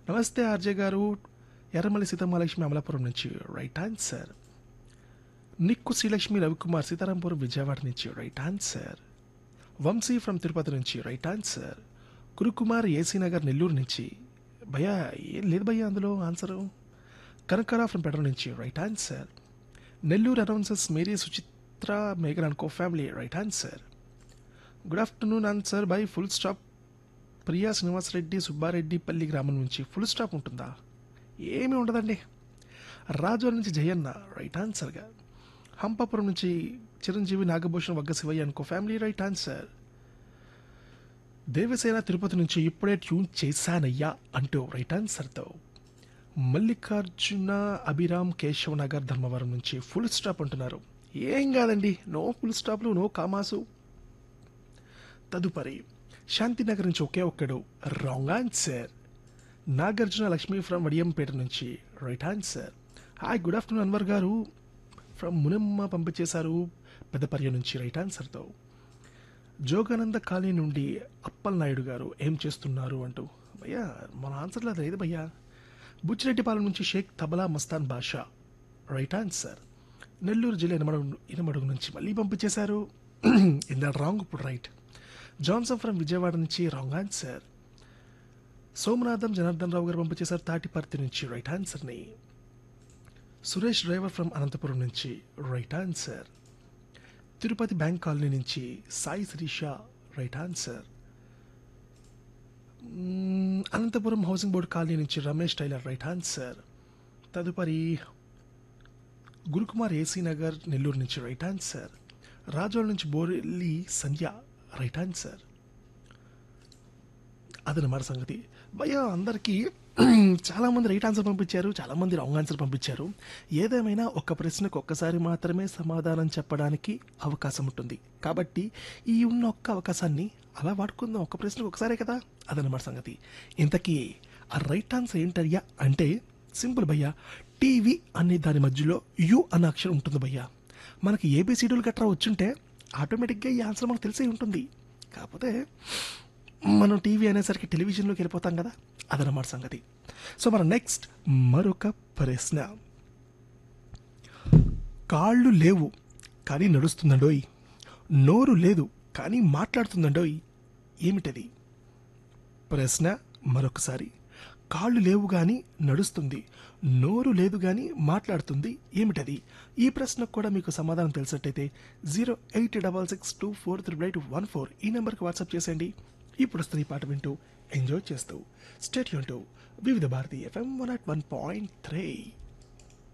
నమస్తే ఆర్జే గారు ఎర్రమల్లి సీతమహాలక్ష్మి అమలాపురం నుంచి రైట్ ఆన్సర్ నిక్కు శ్రీలక్ష్మి రవికుమార్ సీతారాంపురం విజయవాడ నుంచి right answer Vamsi from Tirupati నుంచి రైట్ ఆన్సర్ కురుకుమార్ ఏసీ నగర్ నెల్లూరు నుంచి భయ్యా ఏం లేదు భయ్యా అందులో ఆన్సరు కనకరా ఫ్రమ్ పెడర నుంచి right answer Nellore announcers Mary Suchitra మేఘన్ and co family right answer good afternoon answer by full stop Priya Srinivasareddy Subbareddypalli గ్రామం నుంచి ఫుల్ స్టాప్ ఉంటుందా ఏమీ ఉండదండి రాజు నుంచి జయన్న రైట్ ఆన్సర్గా హంపాపురం నుంచి చిరంజీవి నాగభూషణ్ వగ్గ శివయ్య అనుకో family right answer Devasena Tirupati నుంచి ఇప్పుడే ట్యూన్ చేశానయ్యా అంటూ రైట్ ఆన్సర్తో మల్లికార్జున అభిరామ్ కేశవ్ నగర్ ధర్మవరం నుంచి ఫుల్ స్టాప్ అంటున్నారు ఏం కాదండి నో ఫుల్ స్టాప్లు నో కామాసు తదుపరి శాంతినగర్ నుంచి ఒకే ఒక్కడు wrong answer Nagarjuna Lakshmi from Vadiyampeta నుంచి right answer hi good afternoon Anwar garu from Munamma పంపించేశారు పెద్దపర్య నుంచి రైట్ ఆన్సర్తో జోగానంద కాలనీ నుండి అప్పల్ నాయుడు గారు ఏం చేస్తున్నారు అంటూ భయ్యా మన ఆన్సర్లో లేదు భయ్యా బుచ్చిరెడ్డిపాలెం నుంచి షేక్ తబలా మస్తాన్ బాషా రైట్ ఆన్సర్ నెల్లూరు జిల్లా ఇనమడుగు ఇనమడుగు నుంచి మళ్ళీ పంపించేశారు ఇన్ రాంగ్ ఇప్పుడు రైట్ జాన్సన్ ఫ్రమ్ విజయవాడ నుంచి రాంగ్ ఆన్సర్ సోమనాథం జనార్దన్ రావు గారు పంపించేశారు తాటిపర్తి నుంచి రైట్ ఆన్సర్ని సురేష్ డ్రైవర్ ఫ్రమ్ అనంతపురం నుంచి right answer Tirupati bank colony నుంచి సాయి శిరీష రైట్ ఆన్సర్ మ్మ్, అనంతపురం హౌసింగ్ బోర్డ్ కాలనీ నుంచి రమేష్ టైలర్ రైట్ ఆన్సర్ తదుపరి గురుకుమార్ ఏసీ నగర్ నెల్లూరు నుంచి రైట్ ఆన్సర్ రాజోల్ నుంచి బోరెల్లి సంధ్య రైట్ ఆన్సర్ అదనమాట సంగతి భయ్య అందరికీ చాలా మంది రైట్ ఆన్సర్ పంపించారు చాలా మంది రాంగ్ ఆన్సర్ పంపించారు ఏదేమైనా ఒక్క ప్రశ్నకు ఒక్కసారి మాత్రమే సమాధానం చెప్పడానికి అవకాశం ఉంటుంది కాబట్టి ఈ ఉన్న ఒక్క అవకాశాన్ని అలా వాడుకుందాం ఒక్క ప్రశ్నకు ఒకసారే కదా అదనమాట సంగతి ఇంతకీ ఆ రైట్ ఆన్సర్ ఏంటయ్యా అంటే సింపుల్ భయ్యా టీవీ అనే దాని మధ్యలో యు అన్న అక్షరం ఉంటుంది భయ్యా మనకి ఏబిసిడీలు గట్రా వచ్చుంటే ఆటోమేటిక్గా ఈ ఆన్సర్ మనకు తెలిసే ఉంటుంది కాకపోతే మనం టీవీ అనేసరికి టెలివిజన్లోకి వెళ్ళిపోతాం కదా అదనమాట సంగతి సో మన నెక్స్ట్ మరొక ప్రశ్న కాళ్ళు లేవు కానీ నడుస్తుందండోయ్ నోరు లేదు కానీ మాట్లాడుతుందండోయ్ ఏమిటది ప్రశ్న మరొకసారి కాళ్ళు లేవు కానీ నడుస్తుంది నోరు లేదు కానీ మాట్లాడుతుంది ఏమిటది ఈ ప్రశ్నకు కూడా మీకు సమాధానం తెలిసినట్టయితే zero eight double six two four triple eight one four ఈ నెంబర్కి వాట్సాప్ చేసేయండి ఇప్పుడు వస్తుంది ఈ పాట వింటూ ఎంజాయ్ చేస్తూ స్టేట్ యూన్ Vividh Bharati FM one at one point three